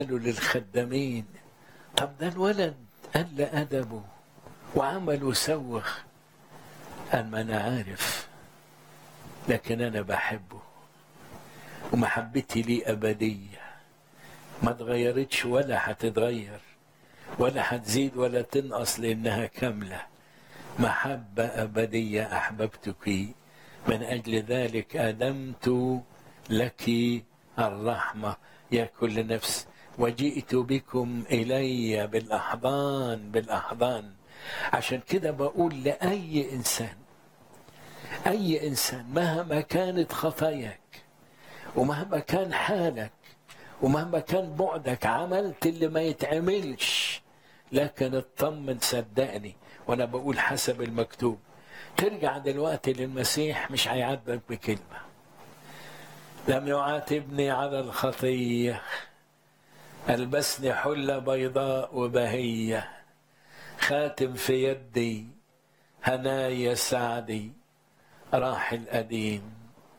قالوا للخدامين طب ده الولد قل أدبه وعمل وسوخ قال ما أنا عارف لكن أنا بحبه ومحبتي ليه أبدية ما اتغيرتش ولا هتتغير ولا هتزيد ولا تنقص لأنها كاملة محبة أبدية أحببتك من أجل ذلك أدمت لك الرحمة يا كل نفس وجئت بكم إلي بالأحضان بالأحضان عشان كده بقول لأي إنسان أي إنسان مهما كانت خطاياك ومهما كان حالك ومهما كان بعدك عملت اللي ما يتعملش لكن اطمن صدقني وانا بقول حسب المكتوب ترجع دلوقتي للمسيح مش هيعاتبك بكلمه لم يعاتبني على الخطيه البسني حله بيضاء وبهيه خاتم في يدي هنايا سعدي راح القديم